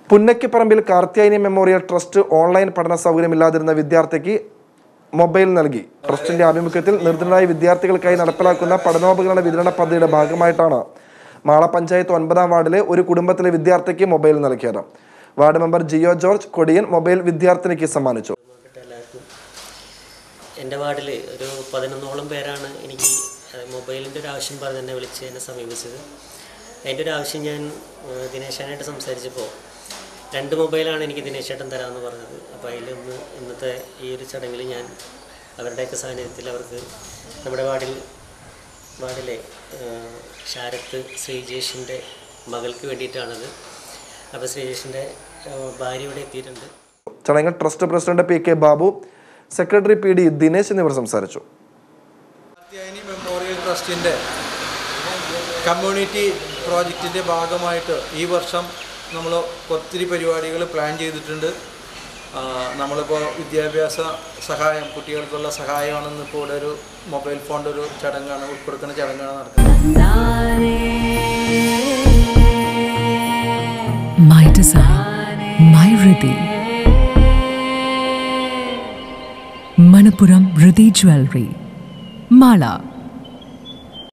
പുന്നയ്ക്കപ്പറമ്പിൽ Karthyayani memorial trust online പഠന സൗകര്യമില്ലാതിരുന്ന വിദ്യാർത്ഥിക്ക് മൊബൈൽ നൽകി ട്രസ്റ്റിന്റെ ആഭിമുഖ്യത്തിൽ നിർധനരായ വിദ്യാർത്ഥികൾക്കായി നടപ്പിലാക്കുന്ന പഠനോപകരണ വിതരണ പദ്ധതിയുടെ ഭാഗമായിട്ടാണ് മാള പഞ്ചായത്ത് ഒൻപതാം വാർഡിലെ ഒരു കുടുംബത്തിലെ വിദ്യാർത്ഥിക്ക് മൊബൈൽ നൽകിയത് ward member Jio George Kodiyan mobile വിദ്യാർത്ഥിനിക്ക് സമ്മാനിച്ചു ബഹുമാനപ്പെട്ട എല്ലാവർക്കും എൻ്റെ വാർഡിൽ ഒരു പതിനൊന്നോളം പേരാണ് എനിക്ക് മൊബൈലിൻ്റെ ഒരു ആവശ്യം പറഞ്ഞ് എന്നെ വിളിച്ച് എന്നെ സമീപിച്ചത് അതിൻ്റെ ഒരു ആവശ്യം ഞാൻ ഏഹ്, ദിനേശാനായിട്ട് സംസാരിച്ചപ്പോൾ രണ്ട് മൊബൈലാണ് എനിക്ക് ദിനേശേട്ടൻ തരാമെന്ന് പറഞ്ഞത് അപ്പോൾ അതിലൊന്ന് ഇന്നത്തെ ഈ ഒരു ചടങ്ങിൽ ഞാൻ അവരുടെയൊക്കെ സാന്നിധ്യത്തിൽ അവർക്ക് നമ്മുടെ വാർഡിൽ വാർഡിലെ ഏഹ്, ശാരത്ത് ശ്രീജേഷിൻ്റെ മകൾക്ക് വേണ്ടിയിട്ടാണത് അപ്പോൾ ശ്രീജേഷിൻ്റെ ഏഹ്, ഭാര്യ ഇവിടെ എത്തിയിട്ടുണ്ട് ചടങ്ങിൽ trust president P K Babu secretary P D Dinesh എന്നിവർ സംസാരിച്ചു കാർത്യായനി മെമ്മോറിയൽ ട്രസ്റ്റിൻ്റെ കമ്മ്യൂണിറ്റി പ്രോജക്റ്റിൻ്റെ ഭാഗമായിട്ട് ഈ വർഷം നമ്മൾ ഒത്തിരി പരിപാടികൾ പ്ലാൻ ചെയ്തിട്ടുണ്ട് ആ, നമ്മളിപ്പോൾ വിദ്യാഭ്യാസ സഹായം കുട്ടികൾക്കുള്ള സഹായമാണെന്ന് ഇപ്പോൾ ഇവിടെ ഒരു മൊബൈൽ ഫോണിൻ്റെ ഒരു ചടങ്ങാണ് കൊടുക്കുന്ന ചടങ്ങാണ് നടക്കുന്നത് My design, my Riddhi. Manapuram Riddhi Jewelry. Mala.